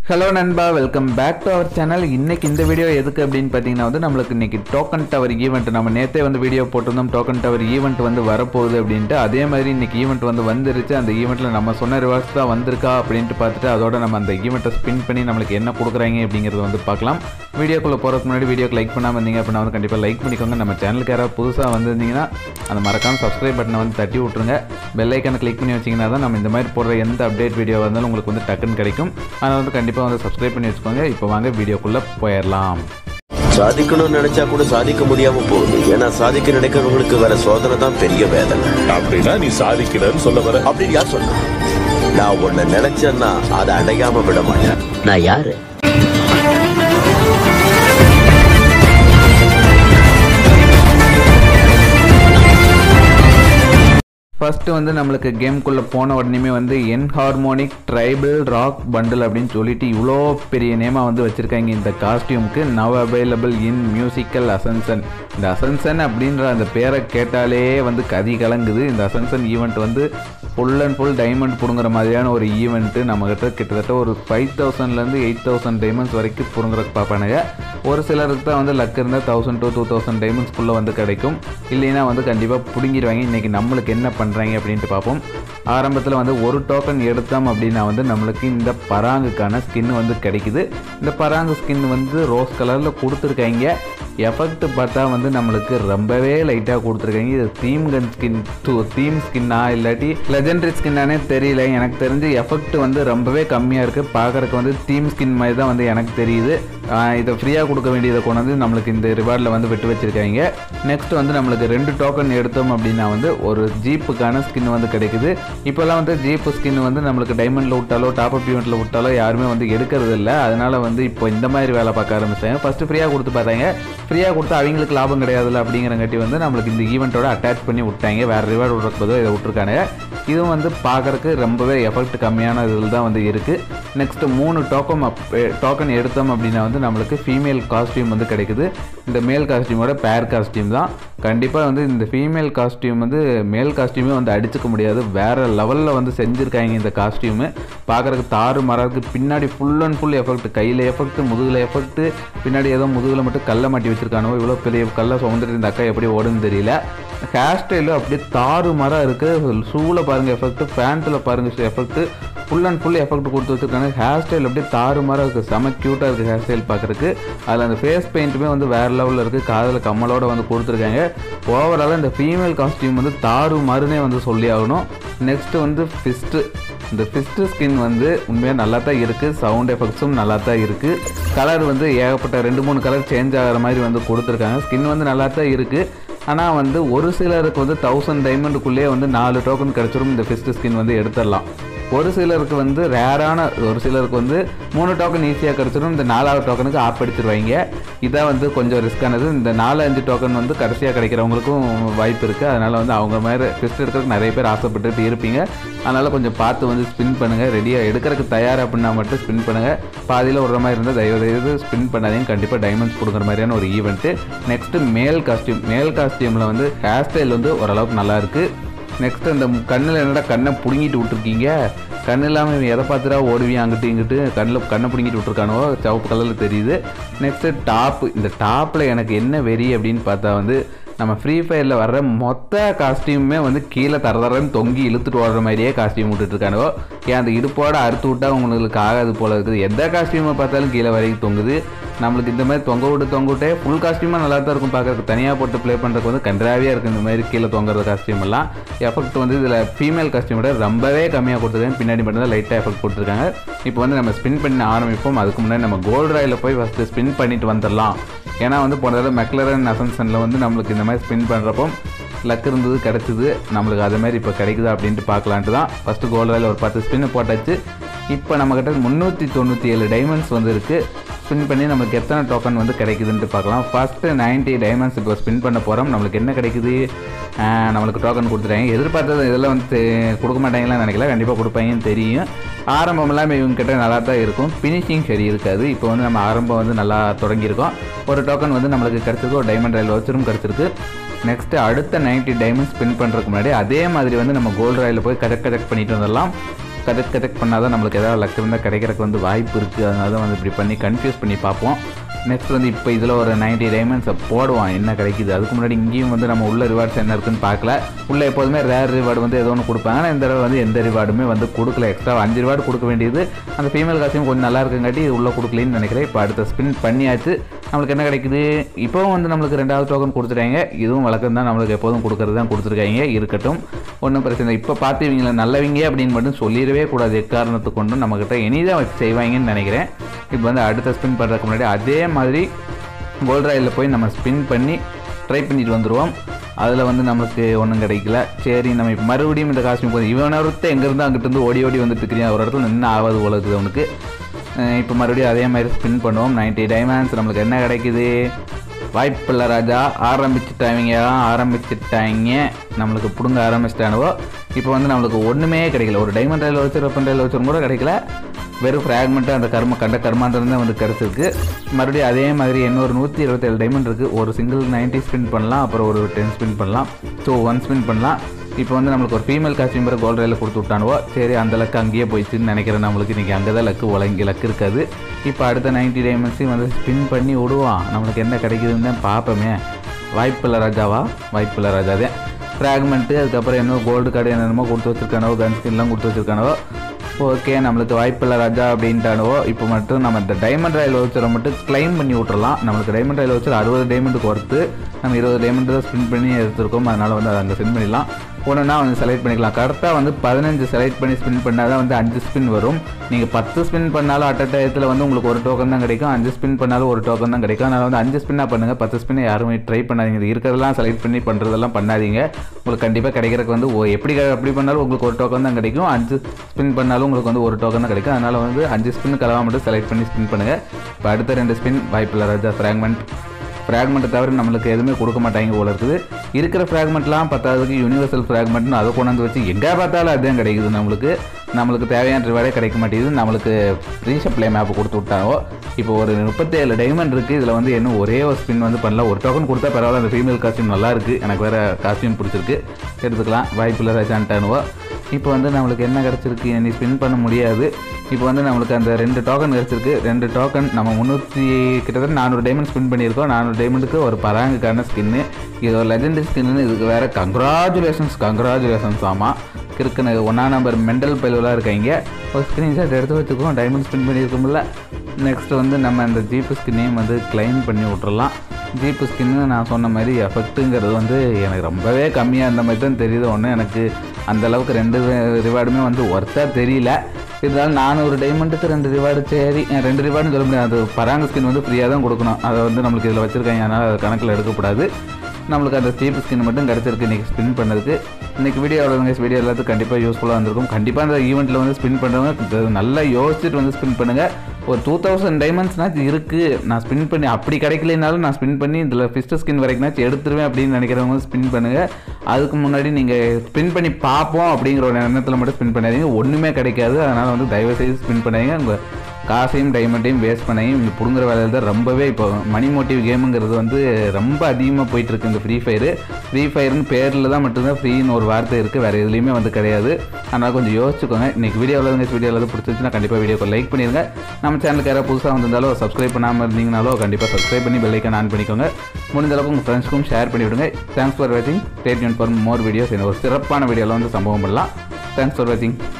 hello நண்பா welcome back to our channel இன்னைக்கு இந்த வீடியோ எதுக்கு அப்படின்னு பார்த்தீங்கன்னா வந்து நம்மளுக்கு இன்னைக்கு டோக்கன் டவர் ஈவெண்ட் நம்ம நேற்றே வந்து வீடியோ போட்டிருந்தோம் டோக்கன் டவர் ஈவெண்ட் வந்து வரப்போகுது அப்படின்ட்டு அதே மாதிரி இன்னைக்கு ஈவெண்ட் வந்து வந்துருச்சு அந்த ஈவெண்ட்டில் நம்ம சொன்ன ரிவார்ட்ஸ் தான் வந்திருக்கா அப்படின்ட்டு பார்த்துட்டு அதோட நம்ம அந்த ஈவெண்ட்டை ஸ்பின் பண்ணி நம்மளுக்கு என்ன கொடுக்குறாங்க அப்படிங்கிறத வந்து பார்க்கலாம் வீடியோக்குள்ளே போகிறதுக்கு முன்னாடி வீடியோக்கு லைக் பண்ணாமல் இருந்தீங்க அப்படின்னா வந்து கண்டிப்பாக லைக் பண்ணிக்கோங்க நம்ம சேனலுக்கு யாராவது புதுசாக வந்திருந்தீங்கன்னா அந்த மறக்காம சப்ஸ்கிரைப் பட்டனை வந்து தட்டி விட்ருங்க பெல் ஐக்கனை கிளிக் பண்ணி வச்சிங்கன்னா தான் நம்ம இந்த மாதிரி போடுற எந்த அப்டேட் வீடியோ வந்தாலும் உங்களுக்கு வந்து டக்குன்னு கிடைக்கும் அதை வந்து கண்டிப்பாக வந்து சப்ஸ்கிரைப் பண்ணி வச்சுக்கோங்க இப்போ வாங்க வீடியோக்குள்ளே போயிடலாம் சாதிக்கணும்னு நினைச்சா கூட சாதிக்க முடியாம போகுது ஏன்னா சாதிக்க நினைக்கிறவங்களுக்கு வர சோதனை தான் பெரிய வேதனை அப்படின்னா நீ சாதிக்கிறன்னு சொல்ல வர அப்படின்னு யார் சொன்னா நான் ஒண்ணு நினைச்சேன்னா அதை அடையாம விட மாட்டேன் நான் யாரு ஃபர்ஸ்ட் வந்து நம்மளுக்கு கேம்குள்ளே போன உடனேமே வந்து என் ஹார்மோனிக் ட்ரைபிள் ராக் பண்டில் அப்படின்னு சொல்லிட்டு இவ்வளோ பெரிய நேமாக வந்து வச்சுருக்காங்க இந்த காஸ்டியூமுக்கு now available in musical ascension இந்த அசன்சன் அப்படின்ற அந்த பேரை கேட்டாலே வந்து கதி கலங்குது இந்த அசன்சன் ஈவெண்ட் வந்து ஃபுல் அண்ட் ஃபுல் டைமண்ட் பிடுங்குற மாதிரியான ஒரு ஈவெண்ட்டு நம்மக்கிட்ட கிட்டத்தட்ட ஒரு ஃபைவ் தௌசண்ட்லேருந்து எயிட் தௌசண்ட் டைமண்ட்ஸ் வரைக்கும் பிடுங்குறக்கு பார்ப்பானுங்க ஒரு சிலருக்கு தான் வந்து லக் இருந்தால் தௌசண்ட் டூ டூ தௌசண்ட் டைமண்ட்ஸ்குள்ளே வந்து கிடைக்கும் இல்லைன்னா வந்து கண்டிப்பாக பிடுங்கிடுவாங்க இன்றைக்கி நம்மளுக்கு என்ன பண்ணுறாங்க அப்படின்ட்டு பார்ப்போம் ஆரம்பத்தில் வந்து ஒரு டோக்கன் எடுத்தோம் அப்படின்னா வந்து நம்மளுக்கு இந்த பராங்குக்கான ஸ்கின் வந்து கிடைக்குது இந்த பராங்கு ஸ்கின் வந்து ரோஸ் கலரில் கொடுத்துருக்காங்க எஃபெக்ட் பார்த்தா வந்து நம்மளுக்கு ரொம்பவே லைட்டாக கொடுத்துருக்காங்க இது theme gun skin to theme ஸ்கின்னா இல்லாட்டி லெஜெண்டரி ஸ்கின்னானே தெரியல எனக்கு தெரிஞ்சு எஃபெக்ட் வந்து ரொம்பவே கம்மியாக இருக்குது பார்க்குறக்கு வந்து தீம் ஸ்கின் மாதிரி தான் வந்து எனக்கு தெரியுது ஆஹ் இதை ஃப்ரீயாக கொடுக்க வேண்டியதை கொண்டு வந்து நம்மளுக்கு இந்த ரிவார்டில் வந்து விட்டு வச்சுருக்காங்க நெக்ஸ்ட் வந்து நம்மளுக்கு ரெண்டு டோக்கன் எடுத்தோம் அப்படின்னா வந்து ஒரு ஜீப்புக்கான ஸ்கின் வந்து கிடைக்குது இப்போல்லாம் வந்து ஜீப்பு ஸ்கின் வந்து நம்மளுக்கு டைமண்டில் விட்டாலோ டாப் அப் ஈவெண்ட்டில் விட்டாலோ யாருமே வந்து எடுக்கிறது இல்லை அதனால வந்து இப்போ இந்த மாதிரி வேலை பார்க்க ஆரம்பிச்சாங்க ஃபஸ்ட்டு ஃப்ரீயாக கொடுத்து பார்த்தாங்க ஃப்ரீயாக கொடுத்தா அவங்களுக்கு லாபம் கிடையாதுல்ல அப்படிங்கிறங்காட்டி வந்து நம்மளுக்கு இந்த ஈவெண்ட்டோட அட்டாச் பண்ணி விட்டாங்க வேறு ரிவார்டு விடுறதுக்கு பதிலாக இதை விட்டுருக்காங்க இதுவும் வந்து பார்க்குறக்கு ரொம்பவே எஃபெக்ட் கம்மியான இதில் தான் வந்து இருக்குது நெக்ஸ்ட்டு மூணு டோக்கன் டோக்கன் எடுத்தோம் அப்படின்னா வந்து நம்மளுக்கு ஃபீமேல் காஸ்டியூம் வந்து கிடைக்குது இந்த மேல் காஸ்டியூமோட பேர் காஸ்டியூம் தான் கண்டிப்பாக வந்து இந்த ஃபீமேல் காஸ்டியூம் வந்து மேல் காஸ்டியூமே வந்து அடிச்சுக்க முடியாது வேறு லெவலில் வந்து செஞ்சுருக்காங்க இந்த காஸ்டியூமு பார்க்குறக்கு தாறு மரத்துக்கு பின்னாடி ஃபுல் அண்ட் ஃபுல் எஃபெக்ட் கையில் எஃபெக்ட் முதுகில் எஃபெக்ட் பின்னாடி ஏதோ முதுகில் மட்டும் கல்லை மாட்டி வச்சிருக்கானோ இவ்வளோ பெரிய கல்லை சுமந்துட்டு இந்த அக்கா எப்படி ஓடுன்னு தெரியல ஹேர் ஸ்டைலு அப்படியே தாறு மரம் இருக்குது ஷூவில் பாருங்கள் எஃபெக்ட் பேண்ட்டில் பாருங்கள் effect full and full effect கொடுத்து வச்சிருக்காங்க ஹேர் ஸ்டைல் அப்படியே தாறு மரம் இருக்குது செம க்யூட்டாக இருக்குது ஹேர் ஸ்டைல் பார்க்குறக்கு அதில் அந்த ஃபேஸ் பெயிண்ட்டுமே வந்து வேறு லெவலில் இருக்குது காதில் கம்மலோட வந்து கொடுத்துருக்காங்க ஓவராலாக இந்த ஃபீமேல் காஸ்டியூம் வந்து தாறு மருனே வந்து சொல்லி ஆகணும் நெக்ஸ்ட்டு வந்து ஃபிஸ்ட்டு இந்த ஃபிஸ்ட்டு ஸ்கின் வந்து உண்மையாக நல்லா தான் இருக்குது சவுண்ட் எஃபெக்ட்ஸும் நல்லா தான் இருக்குது கலர் வந்து ஏகப்பட்ட ரெண்டு மூணு கலர் சேஞ்ச் ஆகிற மாதிரி வந்து கொடுத்துருக்காங்க ஸ்கின் வந்து நல்லா தான் இருக்குது ஆனால் வந்து ஒரு சிலருக்கு வந்து தௌசண்ட் டைமண்டுக்குள்ளேயே வந்து நாலு டோக்கன் கிடச்சிரும் இந்த ஃபிஸ்ட் ஸ்கின் வந்து எடுத்துடலாம் ஒரு சிலருக்கு வந்து ரேரான ஒரு சிலருக்கு வந்து மூணு டோக்கன் ஈஸியாக கிடச்சிடும் இந்த நாலாவது டோக்கனுக்கு ஆப் அடிச்சிருவாங்க இதான் வந்து கொஞ்சம் ரிஸ்க்கானது இந்த நாலு அஞ்சு டோக்கன் வந்து கடைசியாக கிடைக்கிறவங்களுக்கும் வாய்ப்பு இருக்குது அதனால் வந்து அவங்க மாதிரி ஃபிஸ்ட் எடுக்கிறதுக்கு நிறைய பேர் ஆசைப்பட்டுட்டு இருப்பீங்க அதனால் கொஞ்சம் பார்த்து வந்து ஸ்பின் பண்ணுங்கள் ரெடியாக எடுக்கிறதுக்கு தயார் அப்படின்னா மட்டும் ஸ்பின் பண்ணுங்கள் பாதியில் விடுற மாதிரி இருந்தால் தயவு செய்து ஸ்பின் பண்ணாதீங்க கண்டிப்பாக டைமண்ட்ஸ் கொடுக்குற மாதிரியான ஒரு ஈவெண்ட்டு நெக்ஸ்ட்டு மேல் காஸ்டியூம் மேல் காஸ்டியூமில் வந்து ஹேர் ஸ்டைல் வந்து ஓரளவுக்கு நல்லா இருக்குது நெக்ஸ்ட் அந்த கண்ணில் என்னடா கண்ணை பிடுங்கிட்டு விட்டுருக்கீங்க கண் இல்லாமல் இவன் எதை பார்த்துட்டா ஓடுவியும் அங்கிட்டு இங்கிட்டு கண்ணில் கண்ணை பிடுங்கிட்டு விட்ருக்கானோ சிவப்பு கலரில் தெரியுது நெக்ஸ்ட்டு டாப்பு இந்த டாப்பில் எனக்கு என்ன வெறி அப்படின்னு பார்த்தா வந்து நம்ம ஃப்ரீ ஃபயரில் வர்ற மொத்த காஸ்டியூமே வந்து கீழே தர தரன்னு தொங்கி இழுத்துட்டு ஓடுற மாதிரியே காஸ்டியூம் விட்டுட்ருக்கானுவோ ஏன் அந்த இடுப்போட அறுத்து விட்டா உங்களுக்கு ஆகாது போல இருக்குது எந்த காஸ்டியூமை பார்த்தாலும் கீழே வரைக்கும் தொங்குது நம்மளுக்கு இந்த மாதிரி தொங்க விட்டு தொங்க விட்டே ஃபுல் காஸ்டியூமாக நல்லா தான் இருக்கும் பார்க்குறதுக்கு தனியாக போட்டு ப்ளே பண்ணுறதுக்கு வந்து கன்றாவியாக இருக்குது இந்த மாதிரி கீழே தொங்குற காஸ்டியூம் எல்லாம் எஃபெக்ட் வந்து இதில் ஃபீமேல் காஸ்டியூம் விட ரொம்பவே கம்மியாக கொடுத்துருக்காங்க பின்னாடி மட்டும் தான் லைட்டாக எஃபெக்ட் கொடுத்துருக்காங்க இப்போ வந்து நம்ம ஸ்பின் பண்ண ஆரம்பிப்போம் அதுக்கு முன்னாடி நம்ம கோல்டு ராயில் போய் ஃபஸ்ட்டு ஸ்பின் பண்ணிட்டு வந்துடலாம் ஏன்னா வந்து போன தடவை மெக்லரன் அசன்சனில் வந்து நம்மளுக்கு இந்த மாதிரி ஸ்பின் பண்ணுறப்போ லக் இருந்தது கிடச்சிது நம்மளுக்கு அது மாதிரி இப்போ கிடைக்குதா அப்படின்ட்டு பார்க்கலான்ட்டு தான் ஃபஸ்ட்டு கோல்டு ராயில் ஒரு பத்து ஸ்பின்னு போட்டாச்சு இப்போ நம்மக்கிட்ட முந்நூற்றி தொண்ணூற்றி ஏழு டைமண்ட்ஸ் வந்து இருக்குது ஸ்பின் பண்ணி நம்மளுக்கு எத்தனை டோக்கன் வந்து கிடைக்குதுன்ட்டு பார்க்கலாம் ஃபஸ்ட்டு 90 டைமண்ட்ஸ் இப்போ ஸ்பின் பண்ண போகிறோம் நம்மளுக்கு என்ன கிடைக்குது ஆஹ் நம்மளுக்கு டோக்கன் கொடுத்துட்டாங்க எதிர்பார்த்தது இதெல்லாம் வந்து தெ- கொடுக்க மாட்டாங்களான்னு நினைக்கல கண்டிப்பாக கொடுப்பாங்கன்னு தெரியும் ஆரம்பம் எல்லாமே இவங்க கிட்ட நல்லா தான் இருக்கும் ஃபினிஷிங் சரி இருக்காது இப்போ வந்து நம்ம ஆரம்பம் வந்து நல்லா தொடங்கியிருக்கோம் ஒரு டோக்கன் வந்து நம்மளுக்கு கிடச்சிருக்கு ஒரு டைமண்ட் ரயில் வச்சரும் கிடச்சிருக்கு நெக்ஸ்ட்டு அடுத்த 90 டைமண்ட் ஸ்பின் பண்ணுறதுக்கு முன்னாடி அதே மாதிரி வந்து நம்ம கோல்டு ராயில் போய் கஜக் கஜக் பண்ணிட்டு வந்துடலாம் கதக் கதக் பண்ணால் தான் நம்மளுக்கு ஏதாவது லக் இருந்தால் கிடைக்கிறதுக்கு வந்து வாய்ப்பு இருக்குது அதனால தான் வந்து இப்படி பண்ணி கன்ஃபியூஸ் பண்ணி பார்ப்போம் நெக்ஸ்ட் வந்து இப்போ இதில் ஒரு 90 டைமண்ட்ஸை போடுவான் என்ன கிடைக்குது அதுக்கு முன்னாடி இங்கேயும் வந்து நம்ம உள்ள ரிவார்ட்ஸ் என்ன இருக்குன்னு பார்க்கல உள்ள எப்போதுமே ரேர் ரிவார்டு வந்து ஏதோ ஒன்று கொடுப்பாங்க ஆனால் இந்த தடவை வந்து எந்த ரிவார்டுமே வந்து கொடுக்கல எக்ஸ்ட்ரா அஞ்சு ரிவார்டு கொடுக்க வேண்டியது அந்த ஃபீமேல் காஸ்டியூம் கொஞ்சம் நல்லா இருக்குங்காட்டி இது உள்ள கொடுக்கலன்னு நினைக்கிறேன் இப்போ அடுத்த ஸ்பின் பண்ணியாச்சு நம்மளுக்கு என்ன கிடைக்குது இப்போவும் வந்து நம்மளுக்கு ரெண்டாவது டோக்கன் கொடுத்துட்டாங்க இதுவும் வழக்கம் தான் நம்மளுக்கு எப்போதும் கொடுக்கறது தான் கொடுத்துருக்காங்க இருக்கட்டும் ஒன்றும் பிரச்சனை இல்லை இப்போ பார்த்து இவங்களை நல்லவங்க அப்படின்னு மட்டும் சொல்லிடவே கூடாது எக்காரணத்தை கொண்டும் நம்மக்கிட்ட இனிதான் வச்சு செய்வாங்கன்னு நினைக்கிறேன் இப்போ வந்து அடுத்த ஸ்பின் பண்ணுறதுக்கு முன்னாடி அதே மாதிரி கோல்ட் ராயில் போய் நம்ம ஸ்பின் பண்ணி ட்ரை பண்ணிட்டு வந்துடுவோம் அதில் வந்து நமக்கு ஒன்றும் கிடைக்கல சரி நம்ம இப்போ மறுபடியும் இந்த காஸ்டியூம் போதும் இவன் ஒருத்தர் எங்கேருந்து அங்கிட்டு ஓடி ஓடி வந்துட்டு இருக்கிறியா ஒரு இடத்துல நின்று ஆகாது போல இருக்குது அவனுக்கு அஹ் இப்போ மறுபடியும் அதே மாதிரி ஸ்பின் பண்ணுவோம் 90 டைமண்ட்ஸ் நம்மளுக்கு என்ன கிடைக்குது வாய்ப்பில்லை ராஜா ஆரம்பிச்சுட்டாங்க ஆரம்பிச்சுட்டாங்க நம்மளுக்கு பிடுங்க ஆரம்பிச்சிட்டானுவோ இப்போ வந்து நம்மளுக்கு ஒன்றுமே கிடைக்கல ஒரு டைமண்ட் ரயில் வச்சு வெப்பன் ரயில் வச்சு கூட கிடைக்கல வெறும் ஃப்ராக்மெண்ட்டாக அந்த கர்ம கண்ட கர்மாந்திரம் தான் வந்து கிடச்சிருக்கு மறுபடியும் அதே மாதிரி இன்னொரு நூற்றி இருபத்தேழு டைமண்ட் இருக்குது ஒரு சிங்கிள் 90 ஸ்பின் பண்ணலாம் அப்புறம் ஒரு டென் ஸ்பின் பண்ணலாம் ஸோ ஒன் ஸ்பின் பண்ணலாம் இப்போ வந்து நம்மளுக்கு ஒரு ஃபீமேல் காஸ்டியூம் பேர் கோல்ட் ரயிலில் கொடுத்து விட்டானுவோ சரி அந்த லக்கு அங்கேயே போயிடுச்சுன்னு நினைக்கிறேன் நம்மளுக்கு இன்றைக்கி அங்கே தான் லக்கு உலங்கி லக்கு இருக்காது இப்போ அடுத்த 90 டைமண்ட்ஸையும் வந்து ஸ்பின் பண்ணி விடுவான் நம்மளுக்கு என்ன கிடைக்குதுன்னு தான் பார்ப்போமே வாய்ப்பில்லை ராஜாவா வாய்ப்பில்லை ராஜாவே ஃப்ராக்மெண்ட்டு அதுக்கப்புறம் இன்னும் கோல்டு கார்டு என்னென்னமோ கொடுத்து வச்சிருக்கானோ கன் ஸ்கின்லாம் கொடுத்து வச்சிருக்கானோ ஓகே நம்மளுக்கு வாய்ப்பில்லை ராஜா அப்படின்ட்டானுவோ இப்போ மட்டும் நம்ம இந்த டைமண்ட் ராயல் வவுச்சரை மட்டும் கிளைம் பண்ணி விட்றலாம் நம்மளுக்கு டைமண்ட் ராயல் வவுச்சர் அறுபது டைமண்டுக்கு ஒர்த்து நம்ம இருபது டைமண்ட் தான் ஸ்பின் பண்ணி எடுத்திருக்கோம் அதனால் வந்து அதை அங்கே ஸ்பின் பண்ணிடலாம் ஒன்றுனா வந்து செலக்ட் பண்ணிக்கலாம் கரெக்டாக வந்து பதினஞ்சு செலக்ட் பண்ணி ஸ்பின் பண்ணால் தான் வந்து அஞ்சு ஸ்பின் வரும் நீங்கள் பத்து ஸ்பின் பண்ணாலும் அட் டயத்தில் வந்து உங்களுக்கு ஒரு டோக்கன் தான் கிடைக்கும் அஞ்சு ஸ்பின் பண்ணாலும் ஒரு டோக்கன் தான் கிடைக்கும் அதனால் வந்து அஞ்சு ஸ்பின்னாக பண்ணுங்கள் பத்து ஸ்பின் யாருமே ட்ரை பண்ணாதீங்க இது இருக்கிறதெல்லாம் செலக்ட் பண்ணி பண்ணுறதெல்லாம் பண்ணாதீங்க உங்களுக்கு கண்டிப்பாக கிடைக்கிறதுக்கு வந்து ஓ எப்படி க- எப்படி பண்ணாலும் உங்களுக்கு ஒரு டோக்கன் தான் கிடைக்கும் அஞ்சு ஸ்பின் பண்ணாலும் உங்களுக்கு வந்து ஒரு டோக்கன் தான் கிடைக்கும் அதனால் வந்து அஞ்சு ஸ்பின் கலவா மட்டும் செலக்ட் பண்ணி ஸ்பின் பண்ணுங்கள் இப்போ அடுத்த ரெண்டு ஸ்பின் வாய்ப்பில்லை ராஜா ஃப்ராக்மெண்ட் ஃப்ராக்மெண்ட்டை தவிர நம்மளுக்கு எதுவுமே கொடுக்க மாட்டாங்க போல இருக்குது இருக்கிற ஃப்ராக்மெண்ட்லாம் பத்தாவதுக்கு யூனிவர்சல் ஃப்ராக்மெண்ட்னு அதை கொண்டாந்து வச்சு எங்கே பார்த்தாலும் அதுதான் கிடைக்குது நம்மளுக்கு நம்மளுக்கு தேவையான ரிவார்டே கிடைக்க மாட்டேங்குது நம்மளுக்கு ரீசப்ளை மேப் கொடுத்து விட்டாங்க இப்போ ஒரு முப்பத்தேழு டைமண்ட் இருக்குது இதில் வந்து இன்னும் ஒரே ஒரு ஸ்பின் வந்து பண்ணல ஒரு டோக்கன் கொடுத்தா பரவாயில்ல அந்த ஃபீமேல் காஸ்டியூம் நல்லா இருக்குது எனக்கு வேறு காஸ்டியூம் பிடிச்சிருக்கு எடுத்துக்கலாம் வாய்ப்பில்லை ராஜான்ட்டானுவோ இப்போ வந்து நம்மளுக்கு என்ன கிடச்சிருக்கு நீ ஸ்பின் பண்ண முடியாது இப்போ வந்து நம்மளுக்கு அந்த ரெண்டு டோக்கன் கிடச்சிருக்கு ரெண்டு டோக்கன் நம்ம முந்நூற்றி கிட்டத்தட்ட நானூறு டைமண்ட் ஸ்பின் பண்ணியிருக்கோம் நானூறு டைமண்டுக்கு ஒரு பராங்குக்கான ஸ்கின்னு இது ஒரு லெஜெண்டரி ஸ்கின்னு இதுக்கு வேறு கங்க்ராச்சுலேஷன்ஸ் கங்க்ராச்சுலேஷன்ஸ் ஆமாம் கிறுக்குன்னு ஒன்றா நம்பர் மெண்டல் பயிலெலாம் இருக்காங்க ஒரு ஸ்க்ரீன்ஷாட் எடுத்து வச்சுக்குவோம் டைமண்ட் ஸ்பின் பண்ணியிருக்கோம்ல நெக்ஸ்ட் வந்து நம்ம அந்த ஜீப்பு ஸ்கின்னையும் வந்து கிளைம் பண்ணி விட்றலாம் ஜீப்பு ஸ்கின்னு நான் சொன்ன மாதிரி எஃபெக்ட்டுங்கிறது வந்து எனக்கு ரொம்பவே கம்மியாக இருந்த மாதிரி தான் தெரியுது ஒன்று எனக்கு அந்த அளவுக்கு ரெண்டு ரிவார்டுமே வந்து ஒர்த்தாக தெரியல இருந்தாலும் நானூறு டைமண்டுக்கு ரெண்டு ரிவார்டு சரி அஹ் ரெண்டு ரிவார்டுன்னு சொல்ல முடியாது அது பராங்க ஸ்கின் வந்து ஃப்ரீயாக தான் கொடுக்கணும் அதை வந்து நம்மளுக்கு இதில் வச்சுருக்காங்க அதனால் அது கணக்கில் எடுக்கக்கூடாது நம்மளுக்கு அந்த சீப் ஸ்கின் மட்டும் கிடச்சிருக்கு இன்றைக்கி ஸ்பின் பண்ணதுக்கு இன்றைக்கி வீடியோ எவ்வளோ வீடியோ எல்லாத்துக்கும் கண்டிப்பாக யூஸ்ஃபுல்லாக இருந்திருக்கும் கண்டிப்பாக அந்த ஈவெண்ட்டில் வந்து ஸ்பின் பண்ணுறவங்க நல்லா யோசிச்சுட்டு வந்து ஸ்பின் பண்ணுங்கள் ஒரு டூ தௌசண்ட் டைமண்ட்ஸ்னாச்சும் இருக்குது நான் ஸ்பின் பண்ணி அப்படி கிடைக்கலனாலும் நான் ஸ்பின் பண்ணி இதில் ஃபிஸ்ட் ஸ்கின் வரைக்கும்னாச்சும் எடுத்துருவேன் அப்படின்னு நினைக்கிறவங்க ஸ்பின் பண்ணுங்கள் அதுக்கு முன்னாடி நீங்கள் ஸ்பின் பண்ணி பார்ப்போம் அப்படிங்கிற ஒரு எண்ணத்தில் மட்டும் ஸ்பின் பண்ணாதீங்க ஒன்றுமே கிடைக்காது அதனால் வந்து தயவு செய்து ஸ்பின் பண்ணாதீங்க உங்கள் காசையும் டைமண்டையும் வேஸ்ட் பண்ணி இவங்க பிடுங்குற வேலையில் தான் ரொம்பவே இப்போ மணி மோட்டிவ் கேமுங்கிறது வந்து ரொம்ப அதிகமாக போயிட்டு இருக்கு இந்த ஃப்ரீ ஃபயரு ஃப்ரீ ஃபயர்னு பேரில் தான் மட்டும்தான் ஃப்ரீன்னு ஒரு வார்த்தை இருக்குது வேறு எதுலேயுமே வந்து கிடையாது அதனால் கொஞ்சம் யோசிச்சுக்கோங்க இன்றைக்கி வீடியோவில் வந்து வீடியோ எல்லாம் பிடிச்சிருச்சுன்னா கண்டிப்பாக வீடியோக்கு லைக் பண்ணிடுங்க நம்ம சேனலுக்கு யாராவது புதுசாக வந்திருந்தாலோ சப்ஸ்கிரைப் பண்ணாமல் இருந்தீங்கனாலோ கண்டிப்பாக சப்ஸ்கிரைப் பண்ணி பெல்லைக்கன் ஆன் பண்ணிக்கோங்க முடிஞ்ச அளவுக்கு உங்கள் ஃப்ரெண்ட்ஸ்க்கும் ஷேர் பண்ணி விடுங்க தேங்க்ஸ் ஃபார் வாட்சிங் state Yoon for more videos இந்த ஒரு சிறப்பான வீடியோவில் வந்து சம்பவம் பண்ணலாம் தேங்க்ஸ் ஃபார் வாட்சிங்